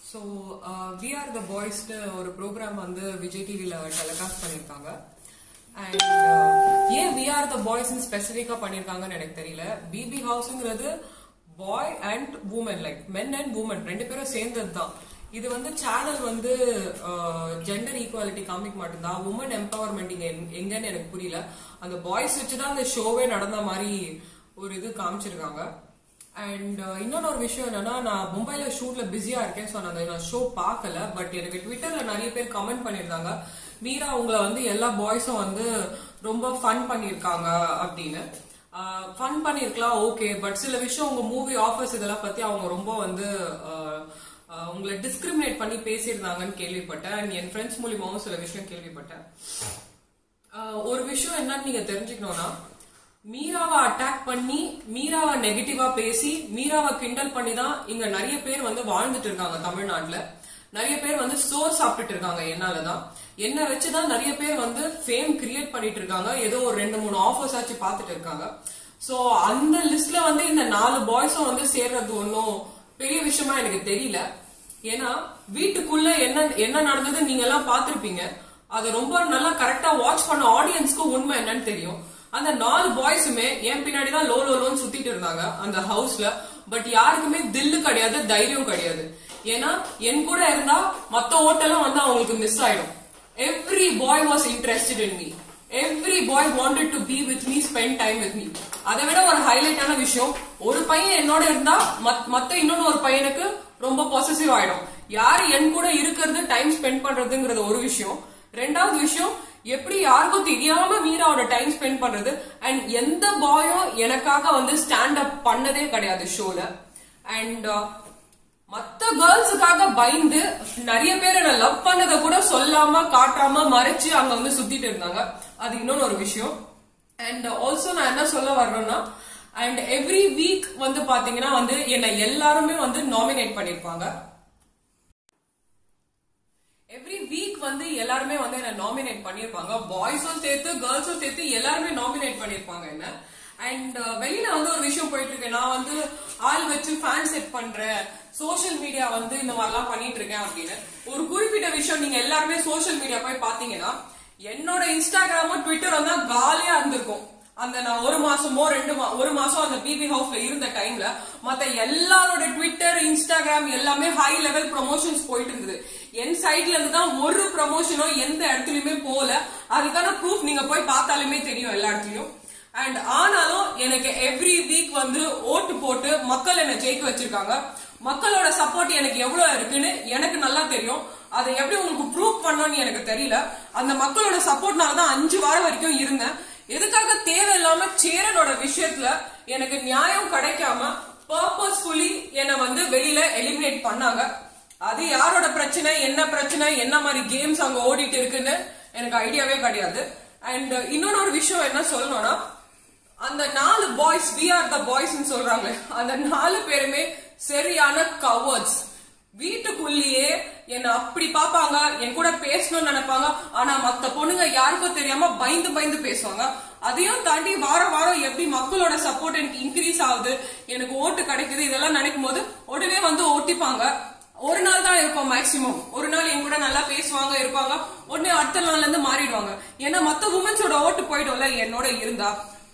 so we are the பாய்ஸ்னு ஒரு programme வந்து விஜய் டிவியில் டெலிகாஸ்ட் பண்ணியிருக்காங்க அண்ட் ஏன் வி ஆர் த பாய்ஸ்னு ஸ்பெசிஃபிக்காக பண்ணியிருக்காங்கன்னு எனக்கு தெரியல பிபி ஹவுஸுங்கிறது boy and women like men and women ரெண்டு பேரும் சேர்ந்தது தான் இது வந்து சேனல் வந்து ஜெண்டர் ஈக்குவாலிட்டி காமிக்க மாட்டேங்குதா உமன் எம்பவர்மெண்ட் இங்க எங்க- எங்கன்னு எனக்கு புரியல அந்த பாய்ஸ் வச்சு தான் அந்த ஷோவே நடந்த மாதிரி ஒரு இது காமிச்சிருக்காங்க அண்ட் இன்னொன்று ஒரு விஷயம் என்னன்னா நான் மும்பைல ஷூட்ல பிஸியா இருக்கேன் ஸோ நான் நான் ஷோ பார்க்கல பட் எனக்கு ட்விட்டர்ல நிறைய பேர் கமெண்ட் பண்ணியிருந்தாங்க மீரா உங்களை வந்து எல்லா பாய்ஸும் வந்து ரொம்ப ஃபன் பண்ணியிருக்காங்க அப்படின்னு ஃபன் பண்ணியிருக்கலாம் ஓகே பட் சில விஷயம் உங்க மூவி ஆஃபர்ஸ் இதெல்லாம் பத்தி அவங்க ரொம்ப வந்து ஆஹ், ஆஹ், உங்களை டிஸ்கிரிமினேட் பண்ணி பேசியிருந்தாங்கன்னு கேள்விப்பட்டேன் and என் ஃப்ரெண்ட்ஸ் மூலியமாவும் சில விஷயம் கேள்விப்பட்டேன் ஆஹ் ஒரு விஷயம் என்னன்னு நீங்க தெரிஞ்சுக்கணும்னா மீராவை அட்டாக் பண்ணி மீராவை நெகட்டிவா பேசி மீராவை கிண்டல் பண்ணி தான் இங்க நிறைய பேர் வந்து வாழ்ந்துட்டு இருக்காங்க தமிழ்நாட்டுல நிறைய பேர் வந்து சோர் சாப்பிட்டுட்டு இருக்காங்க என்னாலதான் என்ன வச்சுதான் நிறைய பேர் வந்து ஃபேம் கிரியேட் பண்ணிட்டு இருக்காங்க ஏதோ ஒரு ரெண்டு மூணு ஆஃபர்ஸ் ஆச்சு பார்த்துட்டு இருக்காங்க சோ அந்த லிஸ்ட்ல வந்து இந்த நாலு பாய்ஸும் வந்து சேர்றது ஒன்றும் பெரிய விஷயமா எனக்கு தெரியல ஏன்னா வீட்டுக்குள்ள என்ன என்ன நடந்தது நீங்க எல்லாம் பார்த்திருப்பீங்க அதை ரொம்ப நல்லா கரெக்டா வாட்ச் பண்ண ஆடியன்ஸ்க்கு உண்மை என்னன்னு தெரியும் அந்த நாலு பாய்ஸுமே என் பின்னாடி தான் லோ லோ லோன்னு சுத்திட்டு இருந்தாங்க அந்த ஹவுஸ்ல பட் யாருக்குமே தில்லு கிடையாது தைரியம் கிடையாது ஏன்னா என் கூட இருந்தா மத்த ஓட்டெல்லாம் வந்து அவங்களுக்கு மிஸ் ஆயிடும் every boy was interested in me every boy wanted to be with me spend time with me அதை விட ஒரு ஹைலைட்டான விஷயம் ஒரு பையன் என்னோட இருந்தா மத்- மத்த இன்னொன்னு ஒரு பையனுக்கு ரொம்ப பொசசிவ் ஆயிடும் யாரு என் கூட இருக்கிறது டைம் ஸ்பெண்ட் பண்றதுங்கிறது ஒரு விஷயம் ரெண்டாவது விஷயம் எப்படி யாருக்கும் தெரியாம மீராவோட டைம் ஸ்பெண்ட் பண்றது அண்ட் எந்த பாயும் எனக்காக வந்து ஸ்டாண்ட் அப் பண்ணதே கிடையாது ஷோல அண்ட் மத்த கேர்ள்ஸுக்காக பயந்து நிறைய பேர் என்ன லவ் பண்ணதை கூட சொல்லாம காட்டாம மறைச்சு அங்க வந்து சுத்திட்டு இருந்தாங்க அது இன்னொன்னு ஒரு விஷயம் அண்ட் ஆல்சோ நான் என்ன சொல்ல வர்றேன்னா அண்ட் எவ்ரி வீக் வந்து பாத்தீங்கன்னா வந்து என்னை எல்லாருமே வந்து நாமினேட் பண்ணிருப்பாங்க எவ்ரி வீக் வந்து எல்லாருமே வந்து என்ன நாமினேட் பண்ணிருப்பாங்க பாய்ஸும் சேர்த்து கேர்ள்ஸும் சேர்த்து எல்லாருமே நாமினேட் பண்ணிருப்பாங்க என்ன அண்ட் வெளியில வந்து ஒரு விஷயம் போயிட்டு இருக்கு நான் வந்து ஆள் வச்சு ஃபேன் செட் பண்றேன் சோஷியல் மீடியா வந்து இந்த மாதிரிலாம் பண்ணிட்டு இருக்கேன் அப்படின்னு ஒரு குறிப்பிட்ட விஷயம் நீங்க எல்லாருமே சோஷியல் மீடியா போய் பாத்தீங்கன்னா என்னோட இன்ஸ்டாகிராமும் ட்விட்டரும் தான் காலியா இருந்திருக்கும் அந்த நான் ஒரு மாசமோ ரெண்டு மா ஒரு மாசம் அந்த பிபி ஹவுஸ்ல இருந்த டைம்ல மத்த எல்லாரோட ட்விட்டர் இன்ஸ்டாகிராம் எல்லாமே ஹை லெவல் ப்ரொமோஷன்ஸ் போயிட்டு இருந்தது என் சைட்ல இருந்து தான் ஒரு ப்ரமோஷனோ எந்த இடத்துலயுமே போகல அதுக்கான ப்ரூஃப் நீங்க போய் பார்த்தாலுமே தெரியும் எல்லா இடத்துலயும் அண்ட் ஆனாலும் எனக்கு எவ்ரி வீக் வந்து ஓட்டு போட்டு மக்கள் என்னை ஜெயிக்க வச்சிருக்காங்க மக்களோட சப்போர்ட் எனக்கு எவ்வளவு இருக்குன்னு எனக்கு நல்லா தெரியும் அதை எப்படி உங்களுக்கு ப்ரூவ் பண்ணணும்னு எனக்கு தெரியல அந்த மக்களோட சப்போர்ட்னால தான் அஞ்சு வாரம் வரைக்கும் இருந்தேன் எதுக்காக தேவையில்லாம சேரனோட விஷயத்துல எனக்கு நியாயம் கிடைக்காம பர்பஸ்ஃபுல்லி என்னை வந்து வெளியில எலிமினேட் பண்ணாங்க அது யாரோட பிரச்சனை என்ன பிரச்சனை என்ன மாதிரி கேம்ஸ் அங்க ஓடிட்டு இருக்குன்னு எனக்கு ஐடியாவே கிடையாது அண்ட் இன்னொன்னு ஒரு விஷயம் என்ன சொல்லணும்னா அந்த நாலு boys we are the boys சொல்றாங்க அந்த நாலு பேருமே சரியான கவர்ஸ் வீட்டுக்குள்ளேயே என்ன அப்படி பாப்பாங்க என் கூட பேசணும்னு நினைப்பாங்க ஆனா மத்த பொண்ணுங்க யாருக்கும் தெரியாம பயந்து பயந்து பேசுவாங்க அதையும் தாண்டி வாரம் வாரம் எப்படி மக்களோட சப்போர்ட் எனக்கு இன்க்ரீஸ் ஆகுது எனக்கு ஓட்டு கிடைக்குது இதெல்லாம் நினைக்கும் போது உடனே வந்து ஒட்டிப்பாங்க ஒரு நாள் தான் இருக்கும் மேக்சிமம் ஒரு நாள் என் கூட நல்லா பேசுவாங்க இருப்பாங்க உடனே அடுத்த நாள்ல இருந்து மாறிடுவாங்க ஏன்னா மத்த உமன்ஸோட ஓட்டு போயிடும்ல என்னோட இருந்தா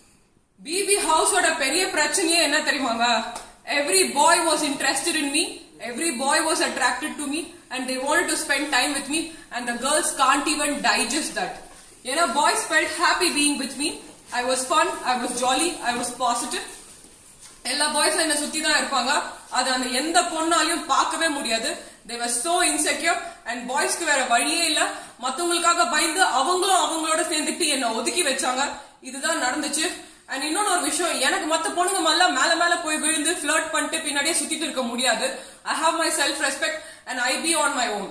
பிபி ஹவுஸோட பெரிய பிரச்சனையே என்ன தெரியுமாங்க every boy was interested in me every boy was attracted to me and they want to spend time with me and the girls can't even digest that ஏன்னா boys felt happy being with me I was fun I was jolly I was positive எல்லா பாய்ஸும் என்ன சுத்தி தான் இருப்பாங்க அது அந்த எந்த பொண்ணாலையும் பார்க்கவே முடியாது தேவர் சோ இன்செக்யூர் அண்ட் பாய்ஸ்க்கு வேற வழியே இல்ல மத்தவங்களுக்காக பயந்து அவங்களும் அவங்களோட சேர்ந்துட்டு என்ன ஒதுக்கி வச்சாங்க இதுதான் நடந்துச்சு அண்ட் இன்னொன்னு ஒரு விஷயம் எனக்கு மத்த பொண்ணுங்க மேல மேல மேல போய் விழுந்து ஃபிளர்ட் பண்ணிட்டு பின்னாடியே சுத்திட்டு இருக்க முடியாது I have my self respect and I be on my own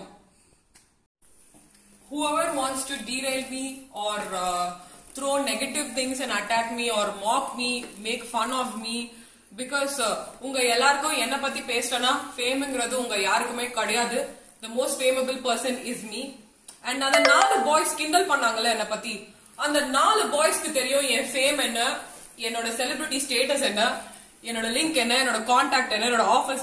whoever wants to derail me or uh, throw negative things and attack me or mock me, make fun of me because உங்க எல்லாருக்கும் என்ன பத்தி பேசிட்டேன்னா ஃபேம்ங்கிறது உங்க யாருக்குமே கிடையாது the most famable person is me and அந்த நாலு பாய்ஸ் கிண்டல் பண்ணாங்கல்ல என்ன பத்தி அந்த நாலு பாய்ஸ்க்கு தெரியும் என் ஃபேம் என்ன என்னோட செலிபிரிட்டி ஸ்டேட்டஸ் என்ன என்னோட லிங்க் என்ன என்னோட கான்டாக்ட் என்ன என்னோட ஆஃபர்ஸ் என்ன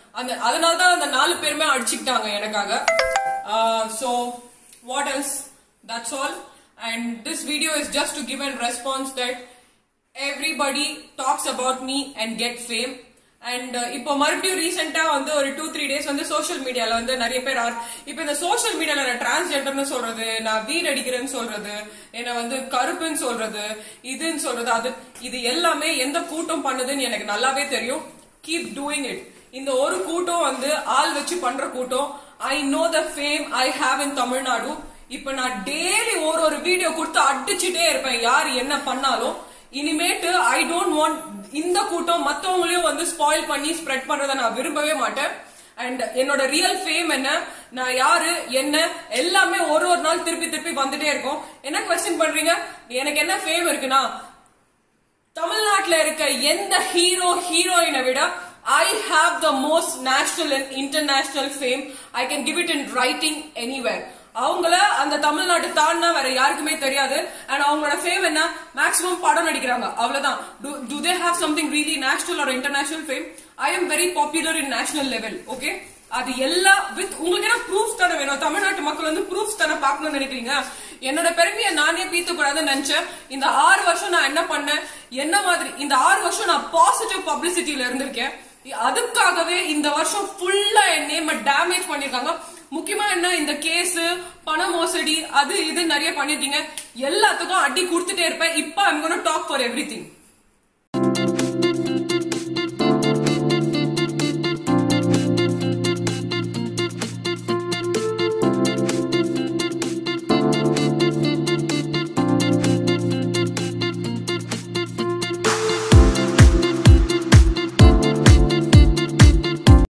அந்த அதனால தான் அந்த நாலு பேருமே அடிச்சுக்கிட்டாங்க எனக்காக so what else that's all and this video is just to give and response that everybody talks about me and get fame and இப்போ மறுபடியும் ரீசெண்டா வந்து ஒரு டூ த்ரீ டேஸ் வந்து சோஷியல் மீடியால வந்து நிறைய பேர் ஆர் இப்போ இந்த சோஷியல் மீடியால நான் டிரான்ஸ்ஜெண்டர்னு சொல்றது நான் வீடு அடிக்கிறேன்னு சொல்றது என்ன வந்து கருப்புன்னு சொல்றது இதுன்னு சொல்றது அது இது எல்லாமே எந்த கூட்டம் பண்ணுதுன்னு எனக்கு நல்லாவே தெரியும் கீப் டூயிங் இட் இந்த ஒரு கூட்டம் வந்து ஆள் வச்சு பண்ற கூட்டம் I know the fame I have in Tamil Nadu இப்ப நான் டெய்லி ஒரு ஒரு வீடியோ கொடுத்து அடிச்சுட்டே இருப்பேன் யார் என்ன பண்ணாலும் இனிமேட்டு ஐ டோன்ட் வாண்ட் இந்த கூட்டம் மத்தவங்களையும் வந்து ஸ்பாயில் பண்ணி ஸ்ப்ரெட் பண்றதை நான் விரும்பவே மாட்டேன் அண்ட் என்னோட ரியல் ஃபேம் என்ன நான் யாரு என்ன எல்லாமே ஒரு ஒரு நாள் திருப்பி திருப்பி வந்துட்டே இருக்கும் என்ன கொஸ்டின் பண்றீங்க எனக்கு என்ன ஃபேம் இருக்குன்னா தமிழ்நாட்டுல இருக்க எந்த ஹீரோ ஹீரோயினை விட I have the most national and international fame I can give it in writing anywhere அவங்கள அந்த தமிழ்நாட்டு தாண்டினா வேற யாருக்குமே தெரியாது அண்ட் அவங்களோட ஃபேம் என்ன மேக்ஸிமம் படம் நடிக்கிறாங்க அவ்வளவுதான் do they have something really national or international fame I am very popular in national level okay அது எல்லாம் வித் உங்களுக்கு என்ன ப்ரூஃப் தானே வேணும் தமிழ்நாட்டு மக்கள் வந்து ப்ரூஃப் தானே பார்க்கணும்னு நினைக்கிறீங்க என்னோட பெருமையை நானே பீத்து கூடாதுன்னு நினைச்சேன் இந்த ஆறு வருஷம் நான் என்ன பண்ணேன் என்ன மாதிரி இந்த ஆறு வருஷம் நான் பாசிட்டிவ் பப்ளிசிட்டியில இருந்திருக்கேன் அதுக்காகவே இந்த வருஷம் ஃபுல்லா என் நேம டேமேஜ் பண்ணிருக்காங்க முக்கியமா என்ன இந்த கேஸ் பண மோசடி அது இது நிறைய பண்ணிருக்கீங்க எல்லாத்துக்கும் அடி கொடுத்துட்டே இருப்பேன் இப்ப I'm gonna talk for every thing